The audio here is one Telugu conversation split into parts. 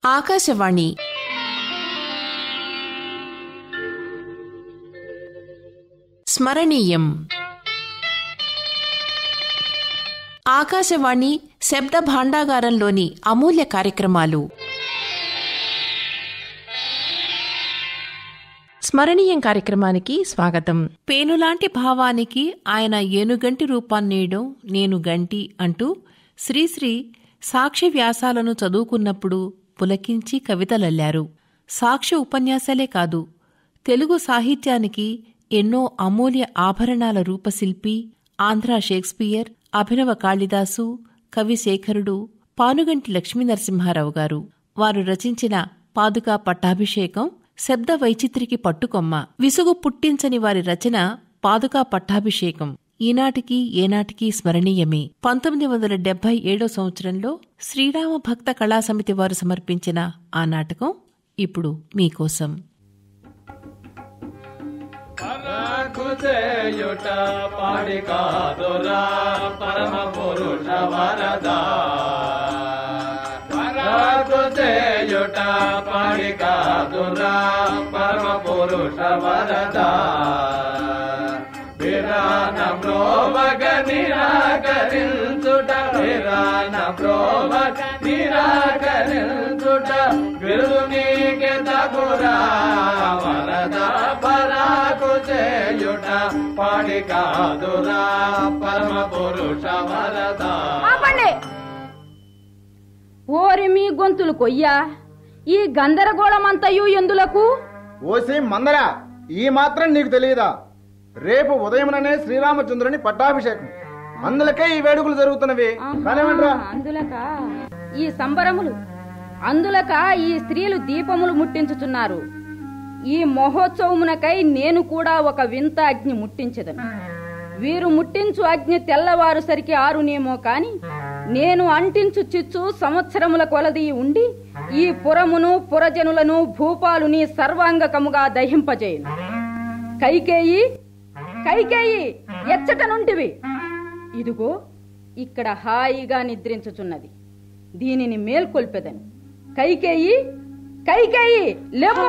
ఆకాశవాణి స్మరణీయం ఆకాశవాణి శబ్ద భాండాగారంలోని అమూల్య కార్యక్రమాలు స్మరణీయం కార్యక్రమానికి స్వాగతం పేనులాంటి భావానికి ఆయన ఏనుగంటి రూపాన్నేయడం నేను గంటి అంటూ శ్రీశ్రీ సాక్ష్య వ్యాసాలను చదువుకున్నప్పుడు పులకించి కవితలల్లారు సాక్ష్య ఉపన్యాసాలే కాదు తెలుగు సాహిత్యానికి ఎన్నో అమూల్య ఆభరణాల రూపశిల్పి ఆంధ్రా షేక్స్పియర్ అభినవ కాళిదాసు కవిశేఖరుడు పానుగంటి లక్ష్మీనరసింహారావు గారు వారు రచించిన పాదుకా పట్టాభిషేకం శబ్ద వైచిత్రికి పట్టుకొమ్మ విసుగు పుట్టించని వారి రచన పాదుకా పట్టాభిషేకం ఈనాటికి ఏనాటికి స్మరణీయమే పంతొమ్మిది వందల డెబ్బై ఏడో సంవత్సరంలో శ్రీరామ భక్త కళా సమితి వారు సమర్పించిన ఆ నాటకం ఇప్పుడు మీకోసం పరకుచేయుట పాడి కాదురా పరమ పురుష వరదా పరకుచేయుట పాడి కాదురా పరమ పురుష వరదా విరాన ప్రోభగ నిరాకరించుట విరాన ప్రోభగ నిరాకరించుట విరుదు నీకే తగురా వరద పరాకు చేయుట పాడి కాదురా పరమ పురుష వరదా ఆపండి ఓరి మీ గొంతులు కొయ్యా ఈ గందరగోళమంతయు ఎందులకు ఓసి మందరా ఈ మాత్రం నీకు తెలియదా రేపు ఉదయముననే శ్రీరామచంద్రుని పట్టాభిషేకం అందులకే ఈ వేడుకలు జరుగుతున్నవి కానివ్వండిరా అందులక ఈ సంబరములు అందులక ఈ స్త్రీలు దీపములు ముట్టించుచున్నారు ఈ మహోత్సవమునకై నేను కూడా ఒక వింత అగ్ని ముట్టించదను వీరు ముట్టించు అగ్ని తెల్లవారు సరికి ఆరునేమో కాని నేను అంటించు చిచ్చు సంవత్సరముల కొలది ఉండి ఈ పురమును పురజనులను భూపాలుని సర్వాంగకముగా దహింపజేయును కైకేయి కైకేయి ఎచ్చట నుంటివి ఇదిగో ఇక్కడ హాయిగా నిద్రించుచున్నది దీనిని మేల్కొల్పెదను కైకేయి కైకేయి లేమో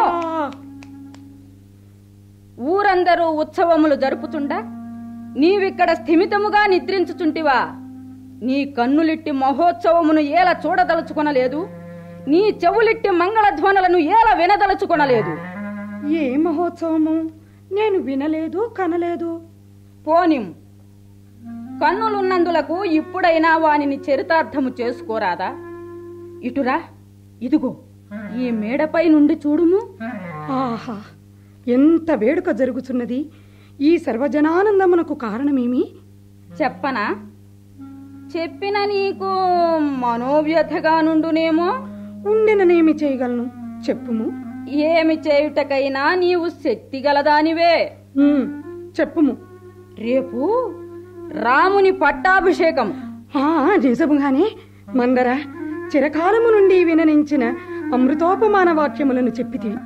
ఊరందరూ ఉత్సవములు జరుపుచుండా నీవిక్కడ స్థిమితముగా నిద్రించుచుంటివా నీ కన్నులిట్టి మహోత్సవమును ఏల చూడదలుచుకొనలేదు నీ చెవులిట్టి మంగళధ్వనులను ఏల వినదలుచుకొనలేదు ఏ మహోత్సవము నేను వినలేదు కనలేదు పోనిం కన్నులున్నందులకు ఇప్పుడైనా వానిని చరితార్థము చేసుకోరాదా ఇటురా ఇదిగో ఈ మేడపై నుండి చూడుము ఆహా ఎంత వేడుక జరుగుతున్నది ఈ సర్వజనానందమునకు కారణమేమి చెప్పనా చెప్పిన నీకు మనోవ్యథగా నుండునేమో ఉండిననేమి చేయగలను చెప్పుము ఏమి చేయుటకైనా నీవు శక్తి గలదానివే ఉమ్, చెప్పుము రేపు రాముని పట్టాభిషేకం ఆ నిజముగానే మందర చిరకాలము నుండి విననించిన అమృతోపమాన వాక్యములను చెప్పితివి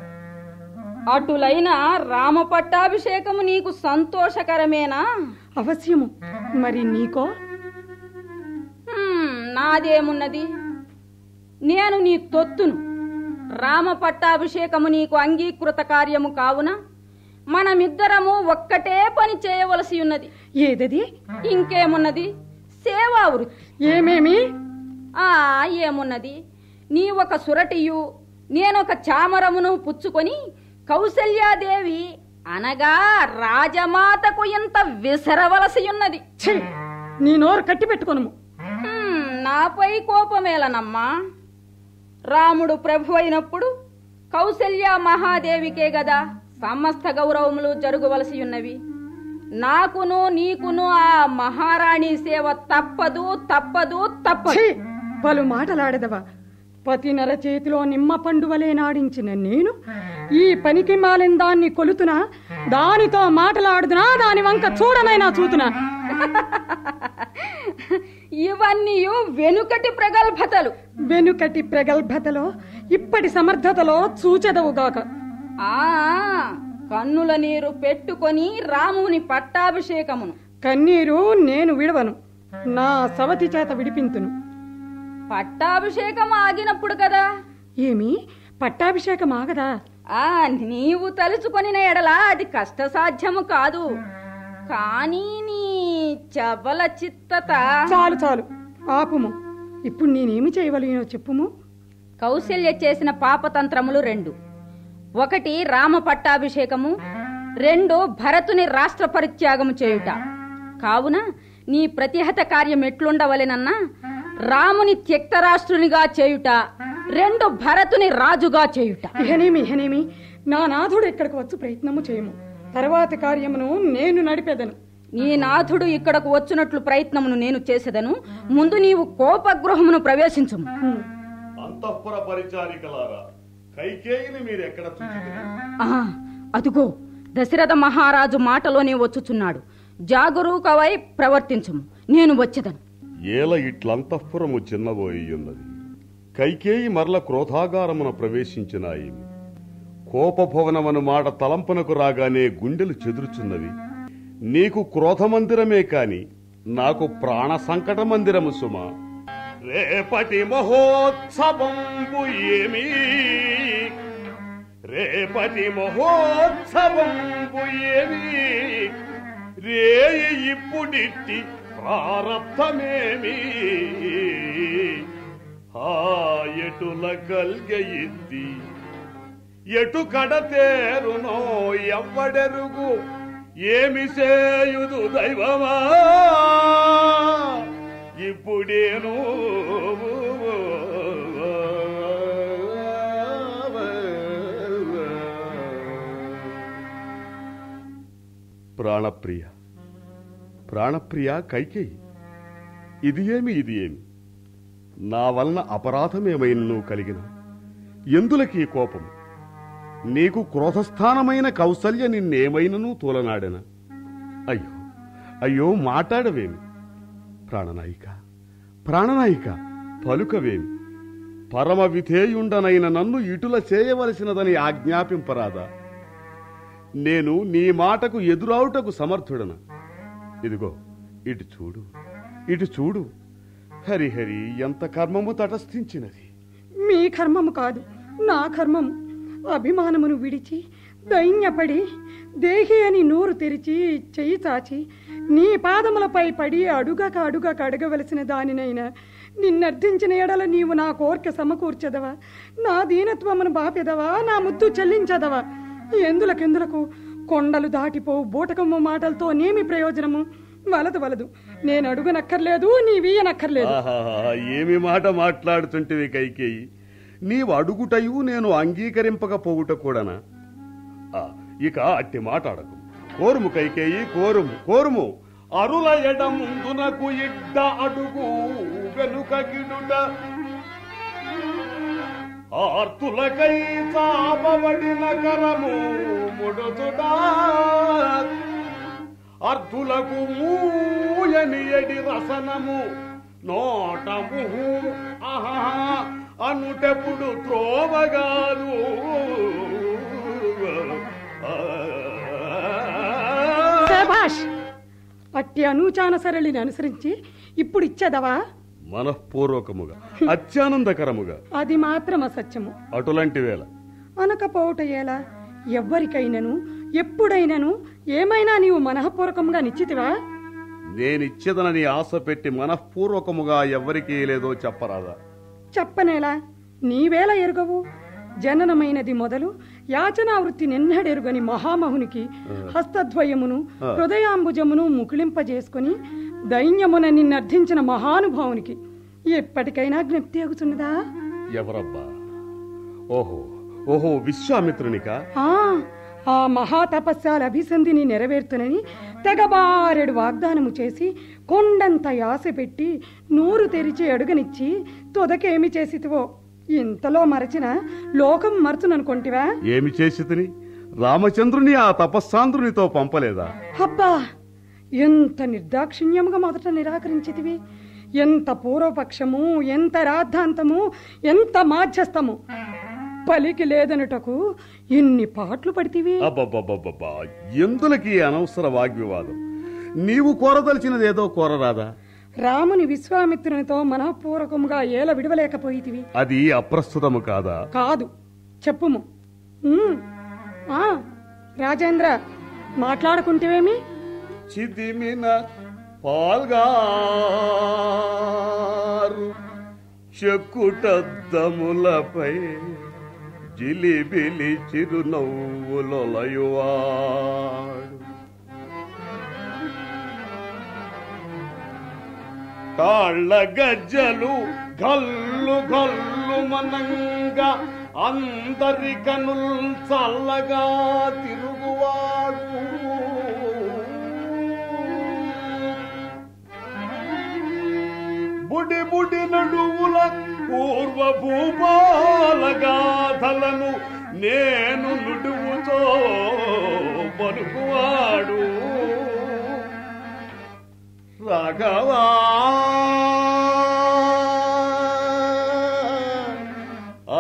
అటులైన రామ పట్టాభిషేకము నీకు సంతోషకరమేనా అవశ్యము మరి నీకో హ్మ్, నాదేమున్నది నేను నీ తొత్తును రామ పట్టాభిషేకము నీకు అంగీకృత కార్యము కావున మనమిద్దరము ఒక్కటే పని చేయవలసి ఉన్నది ఏదది ఇంకేమున్నది సేవా వృత్తి ఏమేమి ఆ ఏమున్నది నీ ఒక సురటియు నేనొక చామరమును పుచ్చుకొని కౌసల్యాదేవి అనగా రాజమాతకు ఇంత విసరవలసి ఉన్నది ఛీ నీ నోరు కట్టి పెట్టుకొనుము హ్మ్, నాపై కోపమేలనమ్మా రాముడు ప్రభు అయినప్పుడు కౌసల్య మహాదేవికే గదా సమస్త గౌరవములు జరుగువలసి ఉన్నవి నాకును నీకును ఆ మహారాణి సేవ తప్పదు తప్పదు తప్పదు ఛీ పలు మాటలాడదవా పతి నర చేతిలో నిమ్మ పండువలే నాడించిన నేను ఈ పనికి మాలిన దాన్ని కొలుతునా దానితో మాటలాడుదునా దాని వంక చూడనైనా చూతునా ఇవన్నీ వెనుకటి ప్రగల్భతలు వెనుకటి ప్రగల్భతలో ఇప్పటి సమర్థతలో చూచెదవుగాక ఆ కన్నుల నీరు పెట్టుకొని రాముని పట్టాభిషేకమును కన్నీరు నేను విడవను నా సవతి చేత విడిపింతును పట్టాభిషేకం ఆగినప్పుడు కదా ఏమి పట్టాభిషేకం ఆగదా ఆ నీవు తలుచుకొనిన ఎడల అది కష్టసాధ్యము కాదు కానీ నీ చబల చిత్తత చాలు చాలు ఆపుము ఇప్పుడు నేనేమి చేయవలనో చెప్పుము కౌశల్య చేసిన పాపతంత్రములు రెండు ఒకటి రామ పట్టాభిషేకము రెండు భరతుని రాష్ట్ర పరిత్యాగము చేయుట కావున నీ ప్రతిహత కార్యం ఎట్లుండవలెనన్నా రాముని త్యక్తరాష్ట్రునిగా చేయుట రెండు భరతుని రాజుగా చేయుట ఇహనేమి ఇహనేమి నా నాథుడు ఇక్కడికి వచ్చి ప్రయత్నము చేయము తర్వాత కార్యమును నేను నడిపెదను నీ నాథుడు ఇక్కడకు వచ్చినట్లు ప్రయత్నమును నేను చేసేదను ముందు నీవు కోపగృహమును ప్రవేశించుము హ్మ్. అంతఃపుర పరిచారికలారా కైకేయిని మీరు ఎక్కడ చూసినారు ఆ, అదుగో దశరథ మహారాజు మాటలోనే వచ్చుచున్నాడు జాగరూకవై ప్రవర్తించుము నేను వచ్చేదను ఏల ఇట్లంతఃపురము చిన్నబోయియున్నది కైకేయి మరల క్రోధాగారమున ప్రవేశించినాయి కోపభవనమను మాట తలంపునకు రాగానే గుండెలు చెదురుచున్నవి నీకు క్రోధమందిరమే కాని నాకు ప్రాణ సంకట మందిరము సుమా రేపటి మహోత్సవంబు ఏమీ రేపటి మహోత్సవంబు ఏమి రేయి ఇప్పుడిట్టి ప్రారబ్ధమేమి ఆ ఎటుల కల్గయిద్ది ఎటు కడతేరునో ఎవ్వడెరుగు ఏమి సేయుదు దైవమా ఇప్పుడేను ప్రాణప్రియ ప్రాణప్రియ కైకేయి ఇది ఏమి ఇది ఏమి నా వలన అపరాధమేమైనా నువ్వు కలిగిన ఎందులకీ కోపం నీకు క్రోధస్థానమైన కౌసల్య నిన్నేమైనను తోలనాడెనా అయ్యో అయ్యో మాట్లాడవేమి ప్రాణనాయిక ప్రాణనాయిక పలుకవేమి పరమ విధేయుండనైన నన్ను ఇటుల చేయవలసినదని ఆజ్ఞాపింపరాదా నేను నీ మాటకు ఎదురావుటకు సమర్థుడన ఇదిగో ఇటు చూడు ఇటు చూడు హరిహరి ఎంత కర్మము తటస్థించినది మీ కర్మము కాదు నా కర్మము అభిమానమును విడిచి దైన్యపడి దేహి అని నోరు తెరిచి చెయ్యి చాచి నీ పాదములపై పడి అడుగక అడుగక అడగవలసిన దానినైనా నిన్నర్థించిన ఎడల నీవు నా కోరిక సమకూర్చదవా నా దీనత్వమును బాపెదవా నా ముద్దు చెల్లించదవా ఎందులకెందులకు కొండలు దాటిపోవు బూటకమ్మ మాటలతో నేమి ప్రయోజనము వలదు వలదు నేను అడుగనక్కర్లేదు నీ వీయనక్కర్లేదు ఆహాహా, ఏమి మాట మాట్లాడుతుంటివి కైకేయి నీవు అడుగుటయు నేను అంగీకరింపకపోవుట కూడానా ఆ, ఇక అట్టి మాట్లాడకు కోరుము కైకేయి కోరుము కోరుము అరుల ఎడ ముందునకు ఇడ్డ అడుగు వెనుక గిడుట ఆర్తులకై చాపబడిన కరము ముడుతుట అర్ధులకు మూయని ఎడి రసనము నోటముహు ఆహా అనుటెప్పుడు త్రోవగాలు శభాష్ అట్టి అనూచాన సరళిని అనుసరించి ఇప్పుడు ఇచ్చేదవా మనఃపూర్వకముగా అత్యానందకరముగా అది మాత్రం అసత్యము అటులంటి వేళ అనకపోవట ఎలా ఎవ్వరికైనను ఎప్పుడైనను ఏమైనా నీవు మనఃపూర్వకంగా నిశ్చితివా నేనిచ్చేదనని ఆశ పెట్టి మనఃపూర్వకముగా ఎవ్వరికీ లేదో చెప్పరాదా చెప్పనేలా నీవేళ ఎరుగవు జననమైనది మొదలు యాచనా వృత్తి నిన్నడెరుగని మహామహునికి హస్తద్వయమును హృదయాంబుజమును ముకుళింపజేసుకుని దైన్యమున నిన్నర్థించిన మహానుభావునికి ఎప్పటికైనా జ్ఞప్తి అగుతున్నదా ఎవరబ్బా ఓహో ఓహో విశ్వామిత్రునిక ఆ ఆ మహాతపస్సాల అభిసంధిని నెరవేర్తునని తెగబారెడు వాగ్దానము చేసి కొండంత యాస పెట్టి నూరు తెరిచి అడుగనిచ్చి తొదకేమి చేసితివో ఇంతలో మరచిన లోకం మరచుననుకొంటివా ఏమి చేసి తిని రామచంద్రుని ఆ తపస్సాంధ్రునితో పంపలేదా అబ్బా ఎంత నిర్దాక్షిణ్యముగా మొదట నిరాకరించితివి ఎంత పూర్వపక్షము ఎంత రాద్ధాంతము ఎంత మాధ్యస్థము పలికి లేదనుటకు ఇన్ని పాటలు పడితివి అబ్బబ్బబ్బబ్బబ్బా ఎందులకి ఈ అనవసర వాగ్వివాదం నీవు కోరదలిచినదేదో కోరరాదా రాముని విశ్వామిత్రునితో మనఃపూర్వకముగా ఏల విడవలేకపోయితివి అది అప్రస్తుతము కాదా కాదు చెప్పుము ఉమ్, ఆ, రాజేంద్ర మాట్లాడుకుంటేవేమి చిదిమిన పాల్గారు చెక్కుటద్దములపై జిలిబిలి చిరునవ్వులొలయువాడు కాళ్ళ గజ్జలు గల్లు గల్లు మనంగా అందరికనుల్ చల్లగా తిరుగువాడు బుడి బుడి నడువుల పూర్వ భూపాల గాథలను నేను నుడువుతో పలుకువాడు రాఘవా ఆ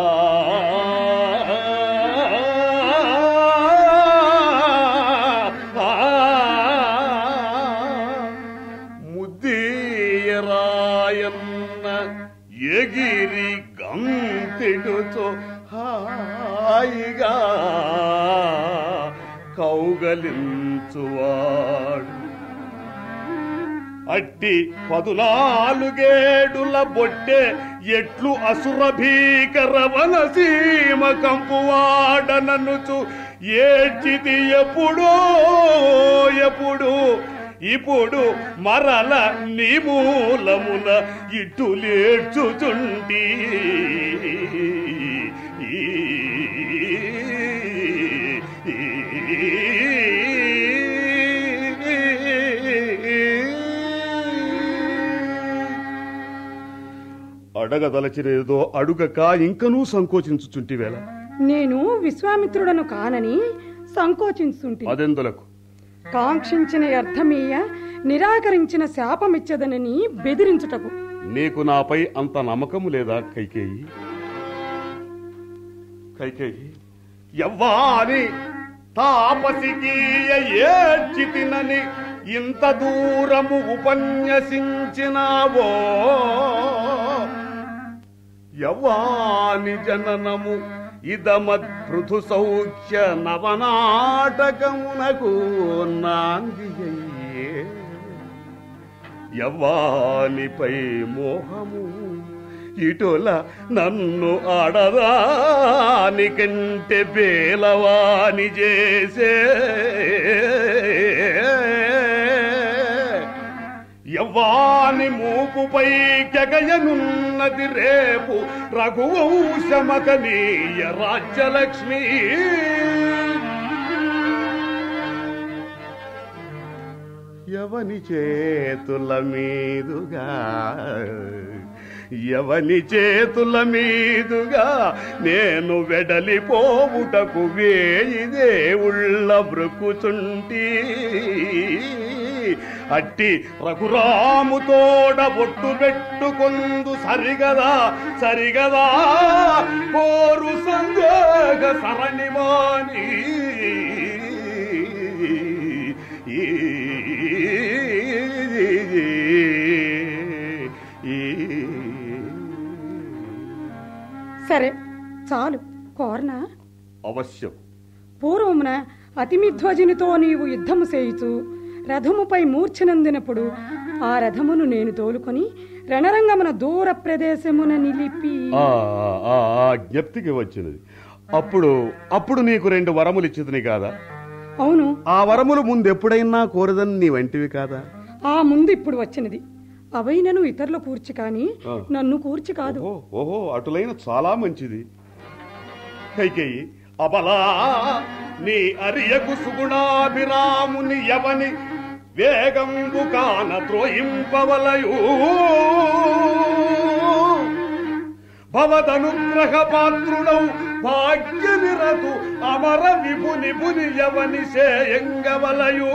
ముద్దీయరాయన్న ఎగిరి గంతిడుతో హాయిగా కౌగలించువాడు అట్టి పదునాలుగేడుల బొట్టె ఎట్లు అసుర భీకర వనసీమ కంపువాడననుచు ఏడ్చితి ఎప్పుడో ఎప్పుడు ఇప్పుడు మరల నీ మూలమున ఇటు లేడ్చుచుండి అడగదలచినేదో అడుగక ఇంకనూ సంకోచించుచుంటివేళ నేను విశ్వామిత్రుడను కానని సంకోచించుంటి అదెందులకు కాంక్షించిన అర్థమీయ నిరాకరించిన శాపమిచ్చదనని బెదిరించుటకు నీకు నాపై అంత నమ్మకము లేదా కైకేయి కైకేయి ఎవ్వాని తాపసికీయ ఏడ్చితినని ఇంత దూరము ఉపన్యసించినావో యవ్వాని జననము ఇదమత్పృథు సౌఖ్య నవనాటకమునకు నాందియే యవ్వానిపై మోహము ఇటుల నన్ను ఆడదాని కంటే బేలవాని చేసే యవ్వాని మూపుపై కెగయనున్నది రేపు రఘువంశమకనీయ రాజ్యలక్ష్మి ఎవని చేతుల మీదుగా ఎవని చేతుల మీదుగా నేను వెడలిపోవుటకు వేయి దేవుళ్ళ బ్రొక్కుచుంటి అట్టి రఘురాము తోడ బొట్టు పెట్టుకొందు సరిగదా సరిగదా పోరు సందేహ సరణిమాని సరే చాలు కోర్నా అవశ్యం పూర్వమున అతిమిధ్వజునితో నీవు యుద్ధము చేయుచు రథముపై మూర్ఛనందినప్పుడు ఆ రథమును నేను తోలుకొని రణరంగమున దూర ప్రదేశమున నిలిపి ఆ ఆ ఆ జ్ఞప్తికి వచ్చినది అప్పుడు అప్పుడు నీకు రెండు వరములు ఇచ్చితిని కాదా అవును ఆ వరములు ముందెప్పుడైనా కోరదని నీ వంటివి కాదా ఆ ముందు ఇప్పుడు వచ్చినది అవైనను ఇతరుల కూర్చి కాని ఆ. నన్ను కూర్చి కాదు ఓహో ఓహో అటులైన చాలా మంచిది కైకేయి అబలా నీ అరియకు సుగుణాభిరాముని యవని వేగంబు కాన త్రోయింపవలయు భవదనుగ్రహ పాత్రుడౌ భాగ్య నిరతు అమర విపుని పుని యవని సేయంగవలయు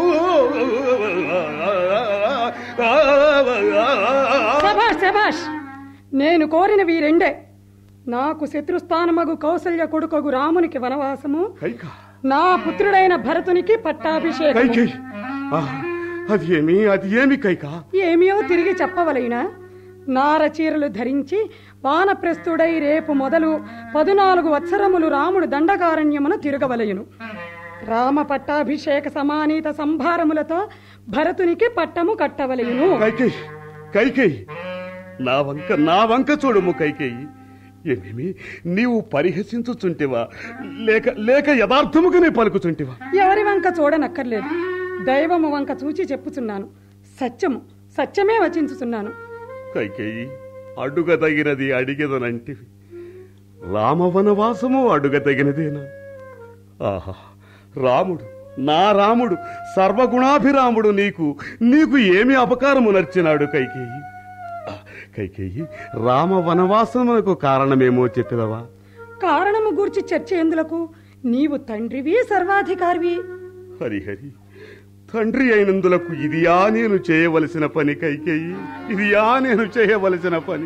శభాష్ శభాష్ నేను కోరినవి రెండే నాకు శత్రుస్థానమగు కౌసల్య కొడుకగు రామునికి వనవాసము కైకా నా పుత్రుడైన భరతునికి పట్టాభిషేకం కైకేయి ఆ, అది ఏమి అది ఏమి కైక ఏమియో తిరిగి చెప్పవలైనా నార చీరలు ధరించి వానప్రస్థుడై రేపు మొదలు పదునాలుగు వత్సరములు రాముడు దండకారణ్యమును తిరగవలయును రామ పట్టాభిషేక సమానీత సంభారములతో భరతునికి పట్టము కట్టవలయును కైకేయి కైకేయి నా వంక నా వంక చూడము కైకేయి ఏమేమి నీవు పరిహసించుచుంటివా లేక లేక యథార్థముగానే పలుకుచుంటివా ఎవరి వంక చూడనక్కర్లేదు దైవము వంక చూచి చెప్పుచున్నాను సత్యము సత్యమే వచించుచున్నాను కైకేయి అడుగదగినది అడిగెదనంటివి రామవనవాసము అడుగదగినదేనా ఆహా రాముడు నా రాముడు సర్వగుణాభిరాముడు నీకు నీకు ఏమి అపకారము నర్చినాడు కైకేయి ఆ, కైకేయి రామ వనవాసమునకు కారణమేమో చెప్పిదవా కారణము గూర్చి చర్చ ఎందులకు నీవు తండ్రివి సర్వాధికారివి హరిహరి తండ్రి అయినందులకు ఇదియా నేను చేయవలసిన పని కైకేయి ఇదియా నేను చేయవలసిన పని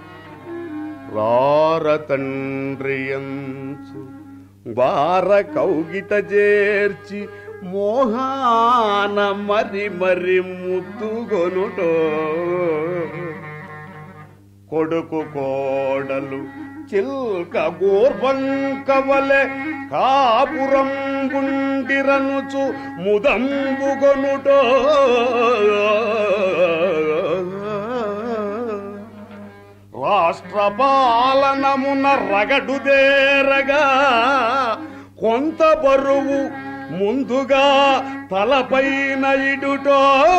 రార తండ్రియంచు వార కౌగిట చేర్చి మోహాన మరి మరి ముద్దుగొనుటో కొడుకు కోడలు చిల్క గోర్బంకవలె కాపురం గుండిరనుచు ముదంబుగొనుటో రాష్ట్ర పాలనమున రగడుదేరగా కొంత బరువు ముందుగా తలపైన ఇడుటో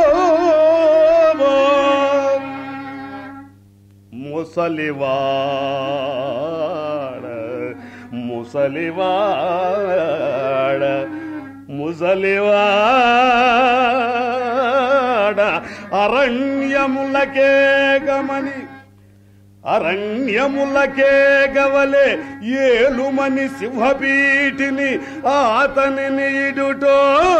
ముసలివాడ ముసలివాడ ముసలివాడ అరణ్యములకే గమని అరణ్యములకే గవలే ఏలుమని సింహపీటిని ఆతనిని ఇడుటో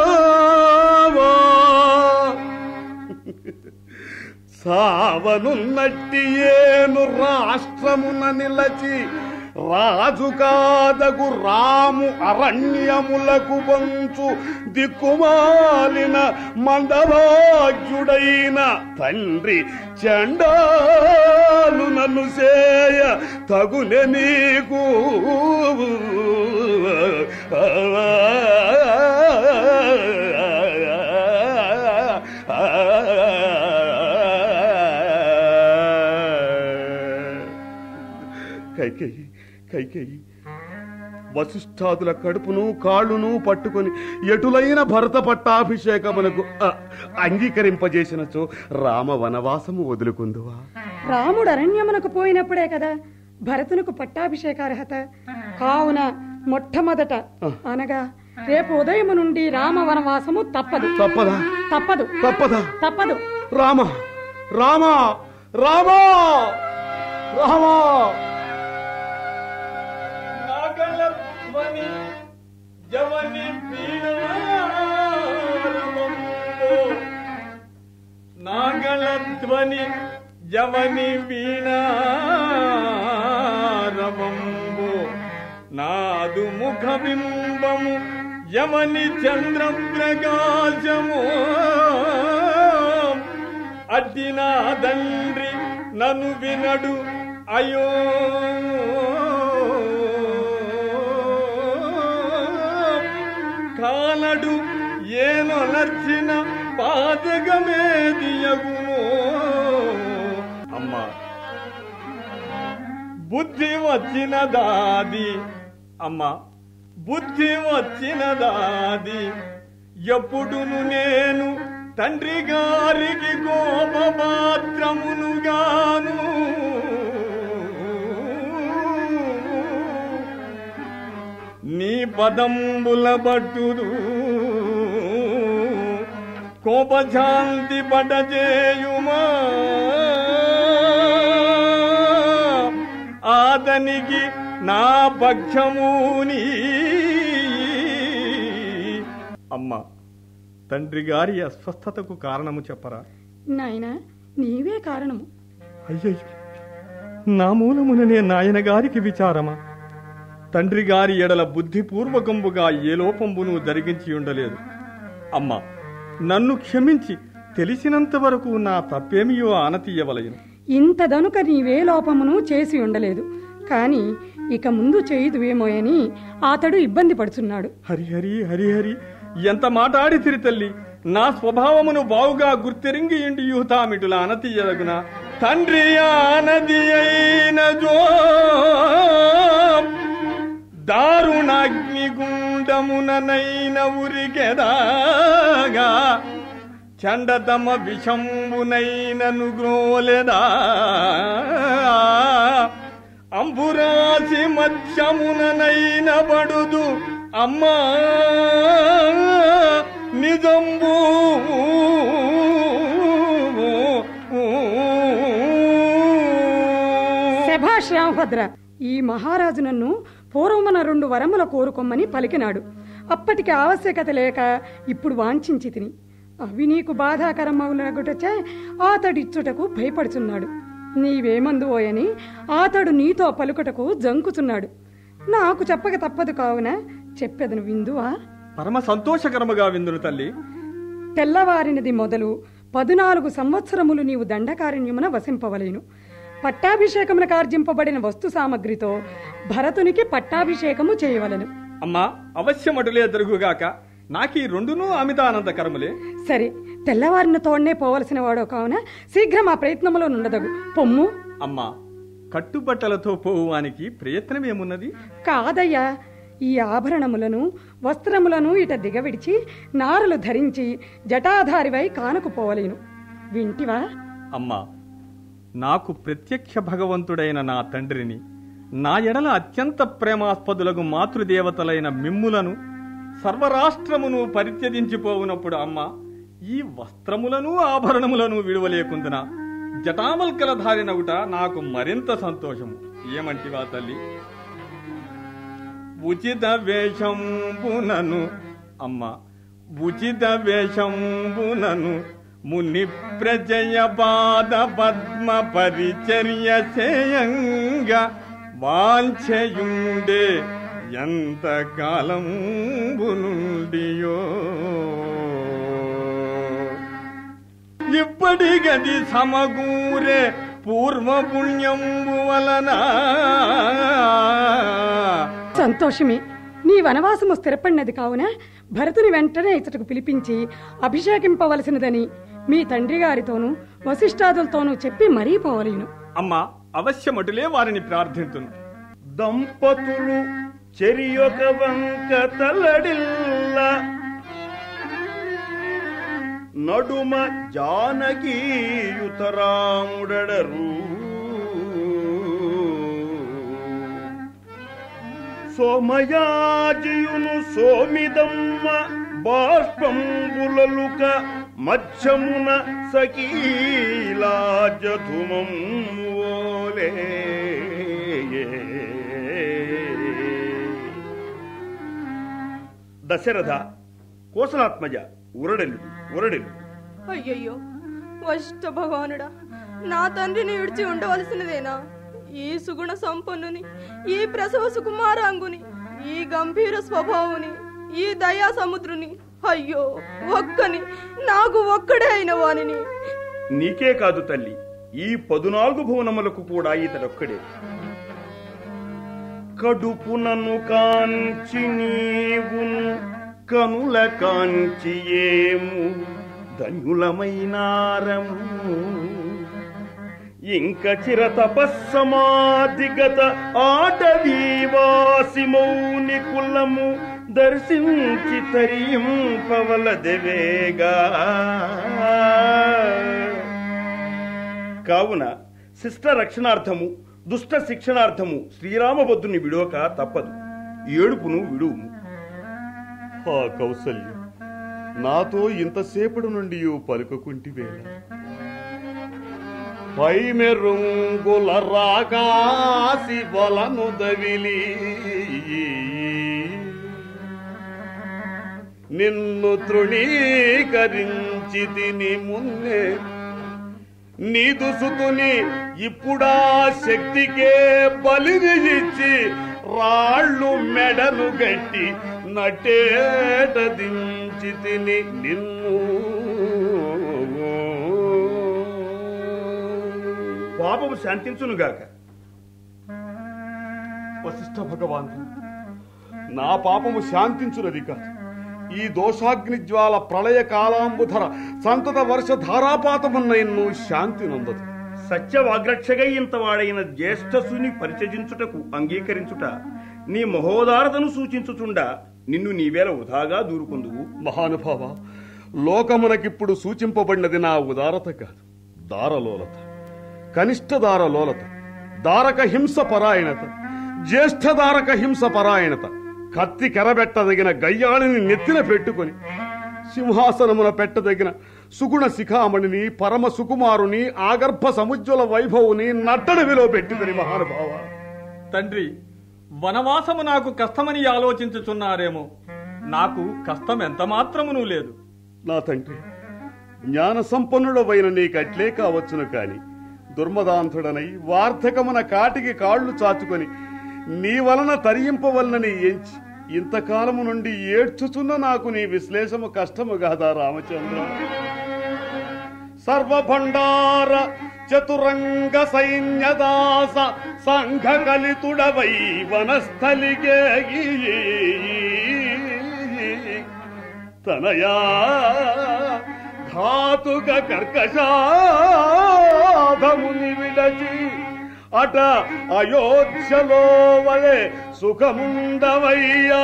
సావనున్నట్టి ఏను రాష్ట్రమున నిలచి రాజు కాదగు రాము అరణ్యములకు పంచు దిక్కుమాలిన మందభాగ్యుడైన తండ్రి చండాలు నన్ను సేయ తగునె నీకు కైకేయి కైకేయి వశిష్ఠాదుల కడుపును కాళ్ళును పట్టుకొని ఎటులైన భరత పట్టాభిషేకమునకు అ, అంగీకరింపజేసినచో రామ వనవాసము వదులుకుందువా రాముడు అరణ్యమునకు పోయినప్పుడే కదా భరతునకు పట్టాభిషేకార్హత కావున మొట్టమొదట అనగా రేపు ఉదయం నుండి రామ వనవాసము తప్పదు తప్పదా తప్పదు తప్పదా తప్పదు రామ రామ రామ రామ నాగలధ్వని జవని వీణారవంబు నాగలధ్వని జవని వీణారవంబు నాదు ముఖ బింబము యమని చంద్రప్రకాశము అడ్డి నా తండ్రి నన్ను వినడు అయో కానడు ఏను నర్చిన పాదగమేదియగును అమ్మా బుద్ధి వచ్చిన దాది అమ్మా బుద్ధి వచ్చిన దాది ఎప్పుడును నేను తండ్రి గారికి కోపమాత్రమును గాను నీ పదంబుల బట్టుదు కోపశాంతి పడజేయుమా ఆతనికి నా పక్షముని అమ్మ తండ్రి గారి అస్వస్థతకు కారణము చెప్పరా నాయనా నీవే కారణము అయ్యయ్యో నా మూలముననే నాయన గారికి విచారమా తండ్రి గారి ఎడల బుద్ధిపూర్వకంబుగా ఏ లోపంబును జరిగించి ఉండలేదు అమ్మా నన్ను క్షమించి తెలిసినంత వరకు నా తప్పేమియో ఆనతీయవలయను ఇంతదనుక నీవే లోపమును చేసి ఉండలేదు కాని ఇక ముందు చేయుదువేమోయని అతడు ఇబ్బంది పడుతున్నాడు హరిహరి హరిహరి ఎంత మాటాడితిరి తల్లి నా స్వభావమును బావుగా గుర్తిరింగి ఇండి యూతామిటుల అనతీయదగున తండ్రి ఆనది అయిన జో దారుణాగ్నిగుండముననైన ఉరికెదాగా చండతమ విషంబునైనను గ్రోలెదా అంబురాసి మధ్యముననైన బడుదు అమ్మా నిజంబు శభాష్ రామభద్ర ఈ మహారాజు నన్ను పూర్వమున రెండు వరముల కోరుకొమ్మని పలికినాడు అప్పటికి ఆవశ్యకత లేక ఇప్పుడు వాంఛించి తిని అవి నీకు బాధాకరమగుటచే అతడిచ్చుటకు భయపడుచున్నాడు నీవేమందువోయని అతడు నీతో పలుకుటకు జంకుచున్నాడు నాకు చెప్పక తప్పదు కావున చెప్పెదను విందువా పరమ సంతోషకరముగా విందును తల్లి తెల్లవారినది మొదలు పదునాలుగు సంవత్సరములు నీవు దండకారణ్యమున వసింపవలేను పట్టాభిషేకమున కార్జింపబడిన వస్తు సామగ్రితో భరతునికి పట్టాభిషేకము చేయవలెను అమ్మా అవశ్యమటులే జరుగుగాక నాకీ రెండునూ అమితానందకరములే సరే తెల్లవారిన తోడనే పోవలసిన వాడో కావున శీఘ్రం ఆ ప్రయత్నములో నుండదగు పొమ్ము అమ్మా కట్టుబట్టలతో పోవువానికి ప్రయత్నమేమున్నది కాదయ్యా ఈ ఆభరణములను వస్త్రములను ఇట దిగవిడిచి నారులు ధరించి జటాధారివై కానుకుపోవలేను వింటివా అమ్మా నాకు ప్రత్యక్ష భగవంతుడైన నా తండ్రిని నా ఎడల అత్యంత ప్రేమాస్పదులకు మాతృదేవతలైన మిమ్ములను సర్వరాష్ట్రమును పరిత్యజించిపోవునప్పుడు అమ్మ ఈ వస్త్రములను ఆభరణములను విడువలేకుందున జటామల్కల ధారినగుట నాకు మరింత సంతోషము ఏమంటివా తల్లి ఉచిత వేషంబునను అమ్మ ఉచిత వేషంబునను ముని ప్రజయ పాద పద్మ పరిచర్య చేయంగా వాంఛయుండే ఎంత కాలంబు నుండియో ఇప్పటి గది సమకూరే పూర్వ పుణ్యంబు వలన సంతోషమే నీ వనవాసము స్థిరపడినది కావున భరతుని వెంటనే ఇతటకు పిలిపించి అభిషేకింపవలసినదని మీ తండ్రి గారితోనూ వశిష్ఠాదులతోనూ చెప్పి మరీ పోవలేను అమ్మ అవశ్యమటులే వారిని ప్రార్థింతును దంపతులు చెరియొక వంక తలడిల్ల నడుమ జానకీయుతరాముడరు సోమయాజియును సోమిదమ్మ బాష్పంబులలుక మధ్యమున సకీలాజధుమం ఓలే దశరథ కోసలాత్మజ ఉరడెలు ఉరడెలు అయ్యయ్యో వష్ట భగవానుడా నా తండ్రిని విడిచి ఉండవలసినదేనా ఈ సుగుణ సంపన్నుని ఈ ప్రసవ సుకుమారాంగుని ఈ గంభీర స్వభావుని ఈ దయా సముద్రుని అయ్యో ఒక్కని నాకు ఒక్కడే అయిన వానిని నీకే కాదు తల్లి ఈ పదునాలుగు భువనములకు కూడా ఇతడొక్కడే కడుపునను కాంచి నీవును కనుల కాంచి ఏము ధన్యులమైనారము ఇంక చిర తపస్సమాధిగత ఆటవీవాసి మౌని కులము దర్శించి తరింపవలదెవేగా కావున శిష్ట రక్షణార్థము దుష్ట శిక్షణార్థము శ్రీరామబద్ధుని విడవక తప్పదు ఏడుపును విడువుము ఆ కౌసల్యం నాతో ఇంతసేపటి నుండి పలుకుకుంటివేళ పై మెరుంగుల రాకాసి వలను దవిలి నిన్ను తృణీకరించి తిని మున్నే నీదు సుతుని ఇప్పుడా శక్తికే బలిని ఇచ్చి రాళ్ళు మెడలు గట్టి నటేట దించి తిని నిన్ను పాపము శాంతించునుగాక వశిష్ఠ భగవాన్ నా పాపము శాంతించున్నది కాదు ఈ దోషాగ్ని జ్వాల ప్రళయ కాలాంబుధర సంతత వర్ష ధారాపాతమున్న ఎన్నో శాంతి నందదు సత్యవాగ్రక్షగా ఇంతవాడైన జ్యేష్ఠసుని పరిచయించుటకు అంగీకరించుట నీ మహోదారతను సూచించుచుండా నిన్ను నీవేళ వృధాగా దూరుకుందువు మహానుభావ లోకమునకిప్పుడు సూచింపబడినది నా ఉదారత కాదు దారలోలత కనిష్ట దారలోలత దారక హింస పరాయణత జ్యేష్ఠ దారక హింస పరాయణత కత్తి కెరబెట్టదగిన గయ్యాళిని నెత్తిన పెట్టుకొని సింహాసనమున పెట్టదగిన సుగుణ శిఖామణిని పరమ సుకుమారుని ఆగర్భ సముజ్వల వైభవుని నట్టడవిలో పెట్టుకుని మహానుభావ తండ్రి వనవాసము నాకు కష్టమని ఆలోచించుచున్నారేమో నాకు కష్టం ఎంత మాత్రమునూ లేదు నా తండ్రి జ్ఞాన సంపన్నుడవైన నీకట్లే కావచ్చును కాని దుర్మదాంతుడనై వార్ధకమున కాటికి కాళ్ళు చాచుకొని నీ వలన తరింపవలనని ఎంచి ఇంతకాలము నుండి ఏడ్చుచున్న నాకు నీ విశ్లేషము కష్టము కాదా రామచంద్ర సర్వభండార చతురంగ సైన్యదాస సంఘ కలితుడవై వనస్థలిగే తనయా ఘాతుక కర్కశాధముని విడచి అట అయోధ్యలో వలె సుఖముండవయ్యా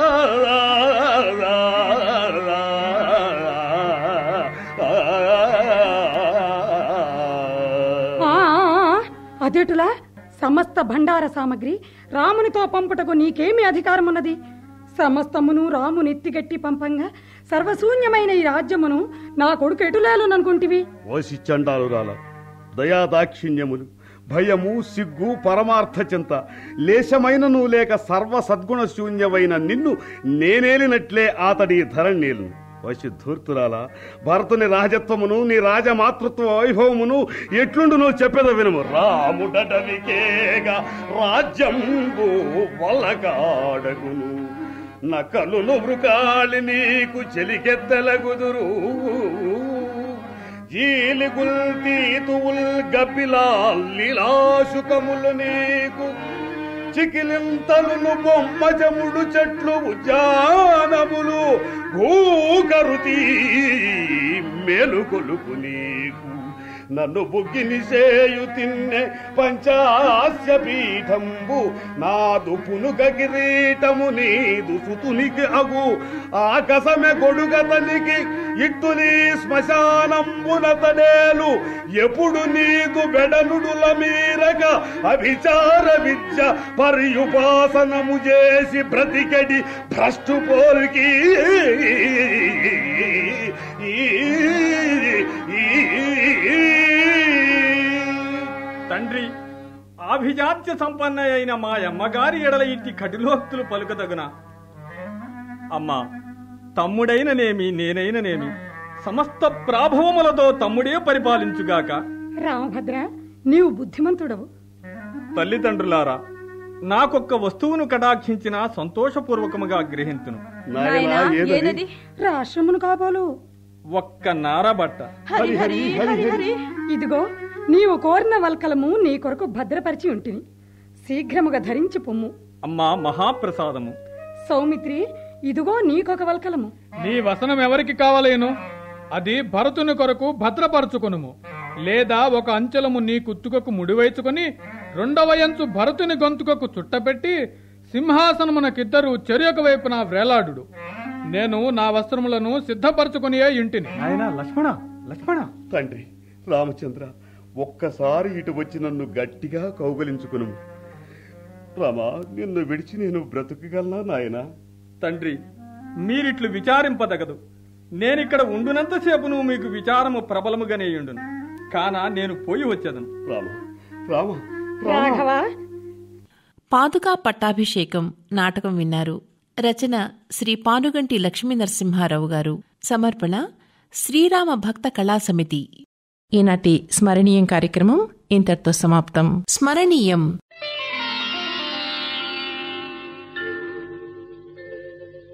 ఆ, అదేటులా సమస్త భండార సామగ్రి రామునితో పంపుటకు నీకేమి అధికారం ఉన్నది సమస్తమును రాముని ఎత్తిగట్టి పంపంగా సర్వశూన్యమైన ఈ రాజ్యమును నా కొడుకు ఎటులేలుననుకుంటివి ఓసి చండాలురాల దయాదాక్షిణ్యములు భయము సిగ్గు పరమార్థ చింత లేశమైనను లేక సర్వ సద్గుణ శూన్యమైన నిన్ను నేనేలినట్లే ఆతడి ధరణీలు వసి ధూర్తురాల భరతుని రాజత్వమును నీ రాజమాతృత్వ వైభవమును ఎట్లుండును చెప్పేద వినుము రాముడటవికేగా రాజ్యంబు వలకాడగును నకలును వృకాళి నీకు చెలికెత్తెలగుదురు జీలిగుల్ తీతువుల్ గబ్బిలాల్ లీలాశుకములు నీకు చికిలింతలు బొమ్మజముడు చెట్లు ఉద్యానములు భూకరుతి మేలుకొలుపు నీకు నన్ను బుగ్గిని సేయు తిన్నె పంచాస్య పీఠంబు నాదు పునుగ కిరీటము నీదు సుతునికి అగు ఆకసమె గొడుగతనికి ఇట్టు నీ శ్మశానంబునతడేలు ఎప్పుడు నీకు బెడనుడుల మీరక అభిచార విద్య పర్యుపాసనము చేసి బ్రతికెడి భ్రష్టు పోల్కి తండ్రి ఆభిజాత్య సంపన్న అయిన మా అమ్మగారి ఎడల ఇట్టి కటిలోక్తులు పలుకదగునా అమ్మా తమ్ముడైననేమి నేనైననేమి సమస్త ప్రాభవములతో తమ్ముడే పరిపాలించుగాక రామభద్ర నీవు బుద్ధిమంతుడవు తల్లిదండ్రులారా నాకొక్క వస్తువును కటాక్షించిన సంతోషపూర్వకముగా గ్రహించును నాయనా ఏదది రాష్ట్రమును కాబోలు ఒక్క నారబట్ట హరి హరి హరి హరి ఇదిగో నీవు కోరిన వల్కలము నీ కొరకు భద్రపరిచి ఉంటిని శీఘ్రముగా ధరించి పొమ్ము అమ్మా మహాప్రసాదము సౌమిత్రి ఇదిగో నీకొక వల్కలము నీ వసనం ఎవరికి కావలేను అది భరతుని కొరకు భద్రపరచుకొనుము లేదా ఒక అంచెలము నీ కుత్తుకకు ముడివైచుకొని రెండవ అంచు భరతుని గొంతుకకు చుట్టపెట్టి సింహాసనమునకిద్దరు చెరియొక వైపున వ్రేలాడు నేను నా వస్త్రములను సిద్ధపరచుకునియే ఇంటిని ఆయన లక్ష్మణ లక్ష్మణ తండ్రి రామచంద్ర ఒక్కసారి ఇటు వచ్చి నన్ను గట్టిగా కౌగలించుకును రామా నిన్ను విడిచి నేను బ్రతుకగలనా నాయనా తండ్రి మీరిట్లు విచారింపదగదు నేనిక్కడ ఉండునంతసేపును మీకు విచారము ప్రబలముగానేయుండును కాన నేను పోయి వచ్చేదను రామ రామ రాఘవ పాదుకా పట్టాభిషేకం నాటకం విన్నారు రచన శ్రీ పానుగంటి లక్ష్మీ నరసింహారావు గారు సమర్పణ శ్రీరామ భక్త కళా సమితి ఈనాటి స్మరణీయం కార్యక్రమం ఇంతటితో సమాప్తం స్మరణీయం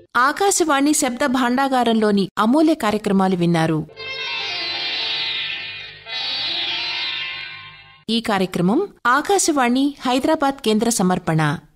ఆకాశవాణి శబ్ద భాండాగారంలోని అమూల్య కార్యక్రమాలు విన్నారు ఈ కార్యక్రమం ఆకాశవాణి హైదరాబాద్ కేంద్ర సమర్పణ